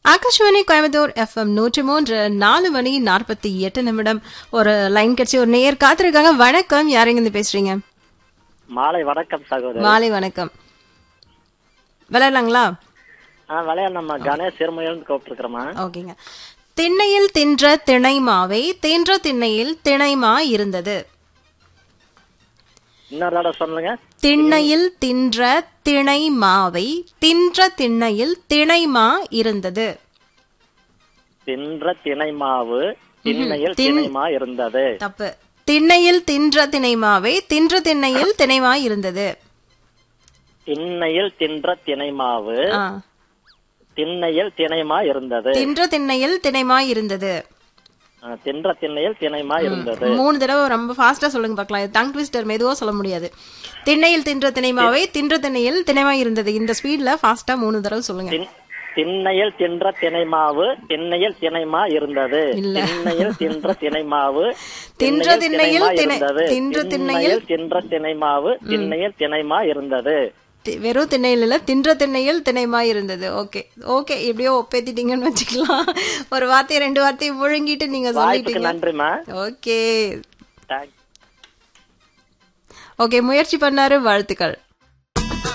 Akashvani Coimbatore FM நூற்றி மூன்று நாலு மணி நாற்பத்தி எட்டு நிமிடம் ஒரு லைன் கிடைச்சி ஒரு நேர் காத்திருக்காங்க வணக்கம் யாருங்க இருந்து பேசுறீங்க மாலை வணக்கம் சகோதரி மாலை வணக்கம் விளையாடலாங்களா ஆ விளையாட நம்ம கணேஷ் சிறுமையிலிருந்து கூப்பிட்டுருக்கிறோமா ஓகேங்க திண்ணையில் தின்ற திணை மாவை தின்ற திண்ணையில் திணைமா இருந்தது இன்னொரு தடவை சொல்லுங்க திண்ணையில் தின்ற திணை மாவை தின்ற திண்ணையில் திணைமா இருந்தது தின்ற திணை மாவு திண்ணையில் திண்- திணைமா இருந்தது தப்பு திண்ணையில் தின்ற திணை மாவை தின்ற திண்ணையில் திணைமா இருந்தது திண்ணையில் தின்ற திணை மாவு ஆ. திண்ணையில் திணைமா இருந்தது தின்ற திண்ணையில் திணைமா இருந்தது ஆ, தின்ற திண்ணையில் திணைமா இருந்தது மூணு தடவை ரொம்ப ஃபாஸ்டா சொல்லுங்க பார்க்கலாம் இது டங் ட்விஸ்டர் மெதுவா சொல்ல முடியாது திண்ணையில் தின்ற திணைமாவை தின்ற திண்ணையில் திணைமா இருந்தது இந்த ஸ்பீட்ல ஃபாஸ்டா மூணு தடவை சொல்லுங்க திண்- திண்ணையில் தின்ற திணை மாவு திண்ணையில் திணைமா இருந்தது இல்ல. திண்ணையில் தின்ற திணை மாவு தின்ற திண்ணையில் திணை- இருந்தது தின்ற திண்ணையில் திண்ணையில் தின்ற திணை மாவு திண்ணையில் திணைமா இருந்தது தி- வெறும் திண்ணையில் இல்ல தின்ற திண்ணையில் திணைமா இருந்தது ஓகே ஓகே எப்படியோ ஒப்பேத்திட்டீங்கன்னு வச்சுக்கலாம் ஒரு வார்த்தை ரெண்டு வார்த்தையை முழுங்கிட்டு நீங்க வாய்ப்புக்கு சொல்லிட்டீங்க நன்றிமா ஓகே தேங்க்ஸ் ஓகே முயற்சி பண்ணாரு வாழ்த்துக்கள்